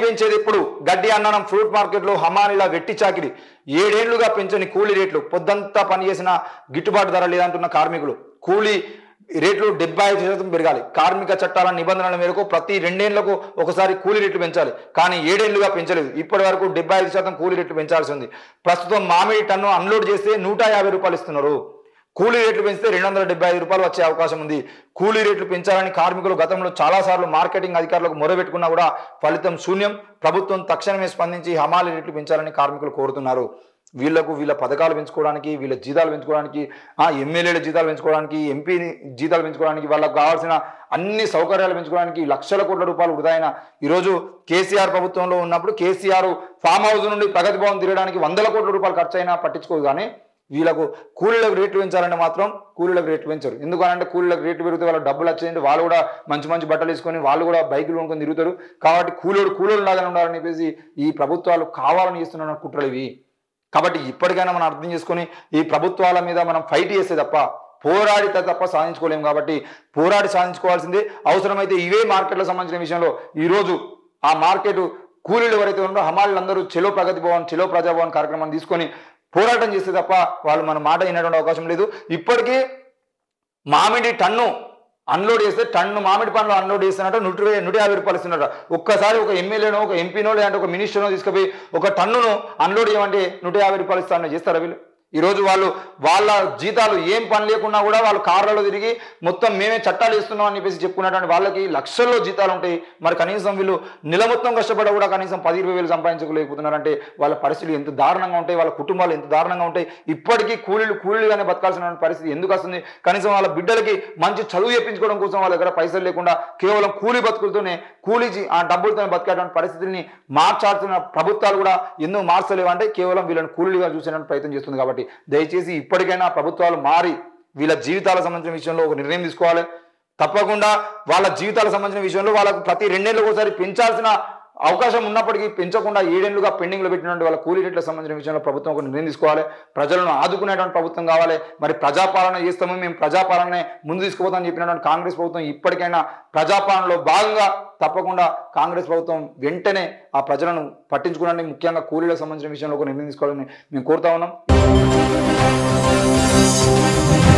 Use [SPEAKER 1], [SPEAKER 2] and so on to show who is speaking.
[SPEAKER 1] పెంచేది ఇప్పుడు గడ్డి అన్నం ఫ్రూట్ మార్కెట్లో హమాలీల వెట్టి చాకిరి ఏడేళ్లుగా పెంచని కూలీ రేట్లు పొద్దంతా పనిచేసిన గిట్టుబాటు ధర లేదంటున్న కార్మికులు కూలీ రేట్లు డెబ్బై ఐదు శాతం పెరగాలి కార్మిక చట్టాల నిబంధనల మేరకు ప్రతి రెండేళ్లకు ఒకసారి కూలీ రేట్లు పెంచాలి కానీ ఏడేళ్లుగా పెంచలేదు ఇప్పటి వరకు డెబ్బై ఐదు శాతం కూలీ రేట్లు పెంచాల్సి ఉంది ప్రస్తుతం మామిడి టన్ను అన్లోడ్ చేస్తే నూట యాభై రూపాయలు ఇస్తున్నారు కూలీ రేట్లు పెంచితే రెండు వందల డెబ్బై ఐదు రూపాయలు వచ్చే అవకాశం ఉంది కూలీ రేట్లు పెంచాలని కార్మికులు గతంలో చాలాసార్లు మార్కెటింగ్ అధికారులకు మొరబెట్టుకున్నా కూడా ఫలితం శూన్యం ప్రభుత్వం తక్షణమే స్పందించి హమాలీ రేట్లు పెంచాలని కార్మికులు కోరుతున్నారు వీళ్లకు వీళ్ళ పథకాలు పెంచుకోవడానికి వీళ్ళ జీతాలు పెంచుకోవడానికి ఆ ఎమ్మెల్యేల జీతాలు పెంచుకోవడానికి ఎంపీ జీతాలు పెంచుకోవడానికి వాళ్ళకు కావాల్సిన అన్ని సౌకర్యాలు పెంచుకోవడానికి లక్షల కోట్ల రూపాయలు వృధా అయిన ఈరోజు కేసీఆర్ ప్రభుత్వంలో ఉన్నప్పుడు కేసీఆర్ ఫామ్ హౌస్ నుండి ప్రగతి భవన్ తిరగడానికి వందల కోట్ల రూపాయలు ఖర్చు అయినా పట్టించుకోదు కానీ వీళ్ళకు కూలీలకు రేట్లు పెంచాలంటే మాత్రం కూలీలకు రేట్లు పెంచరు ఎందుకనంటే కూలీలకు రేట్లు పెరిగితే వాళ్ళ డబ్బులు వచ్చేయండి వాళ్ళు కూడా మంచి మంచి బట్టలు వేసుకొని వాళ్ళు కూడా బైకులు కొనుక్కొని తిరుగుతారు కాబట్టి కూలోడు కూలోడు లాగానే ఉండాలని చెప్పేసి ఈ ప్రభుత్వాలు కావాలని చేస్తున్న కుట్రలు ఇవి కాబట్టి ఇప్పటికైనా మనం అర్థం చేసుకొని ఈ ప్రభుత్వాల మీద మనం ఫైట్ చేస్తే తప్ప పోరాడితే తప్ప సాధించుకోలేము కాబట్టి పోరాడి సాధించుకోవాల్సిందే అవసరమైతే ఇవే మార్కెట్లకు సంబంధించిన విషయంలో ఈరోజు ఆ మార్కెట్ కూలీలు ఎవరైతే ఉన్నారో హమాలీలందరూ చెలో ప్రగతి భవన్ చెలో ప్రజాభవన్ కార్యక్రమాన్ని తీసుకొని పోరాటం చేస్తే తప్ప వాళ్ళు మన మాట వినటువంటి అవకాశం లేదు ఇప్పటికీ మామిడి టన్ను అన్లోడ్ చేస్తే టన్ను మామిడి పండ్లు అన్లోడ్ చేస్తున్నట్టు నూట ఇరవై- నూట యాభై రూపాయలు ఇస్తున్నట్టు ఒక్కసారి ఒక ఎమ్మెల్యేనో ఒక ఎంపీనో లేదంటే ఒక మినిస్టర్నో తీసుకుపోయి ఒక టన్నును అన్లోడ్ చేయమంటే నూట యాభై రూపాయలు ఇస్తారని చేస్తారా వీళ్ళు ఈరోజు వాళ్ళు వాళ్ళ జీతాలు ఏం పని లేకున్నా కూడా వాళ్ళు కార్లలో తిరిగి మొత్తం మేమే చట్టాలు ఇస్తున్నాం అని చెప్పేసి చెప్పుకున్నటువంటి వాళ్ళకి లక్షల్లో జీతాలు ఉంటాయి మరి కనీసం వీళ్ళు నెల మొత్తం కష్టపడ కూడా కనీసం పది ఇరవై వేలు సంపాదించలేకపోతున్నారంటే వాళ్ళ పరిస్థితులు ఎంత దారుణంగా ఉంటాయి వాళ్ళ కుటుంబాలు ఎంత దారుణంగా ఉంటాయి ఇప్పటికీ కూలీలు కూలీలుగానే బతకాల్సిన పరిస్థితి ఎందుకు వస్తుంది కనీసం వాళ్ళ బిడ్డలకి మంచి చదువు చెప్పించుకోవడం కోసం వాళ్ళ దగ్గర పైసలు లేకుండా కేవలం కూలీ బతుకులతోనే కూలీ జీ- ఆ డబ్బులతోనే బతికేటువంటి పరిస్థితిని మార్చాల్సిన ప్రభుత్వాలు కూడా ఎందుకు మార్చలేవు అంటే కేవలం వీళ్ళని కూలీలుగా చూసేటువంటి ప్రయత్నం చేస్తుంది కాబట్టి దయచేసి ఇప్పటికైనా ప్రభుత్వాలు మారి వీళ్ళ జీవితాలకు సంబంధించిన విషయంలో ఒక నిర్ణయం తీసుకోవాలి తప్పకుండా వాళ్ళ జీవితాలకు సంబంధించిన విషయంలో వాళ్ళకు ప్రతి రెండేళ్ళకి ఒకసారి పెంచాల్సిన అవకాశం ఉన్నప్పటికీ పెంచకుండా ఏడేళ్లుగా పెండింగ్లో పెట్టినటువంటి వాళ్ళ కూలీ రేట్లకు సంబంధించిన విషయంలో ప్రభుత్వం ఒక నిర్ణయం తీసుకోవాలి ప్రజలను ఆదుకునేటువంటి ప్రభుత్వం కావాలి మరి ప్రజాపాలన చేస్తాము మేము ప్రజాపాలనే ముందు తీసుకుపోతామని చెప్పినటువంటి కాంగ్రెస్ ప్రభుత్వం ఇప్పటికైనా ప్రజాపాలనలో భాగంగా తప్పకుండా కాంగ్రెస్ ప్రభుత్వం వెంటనే ఆ ప్రజలను పట్టించుకోవడానికి ముఖ్యంగా కూలీలకు సంబంధించిన విషయంలో ఒక నిర్ణయం తీసుకోవాలని మేము కోరుతా ఉన్నాం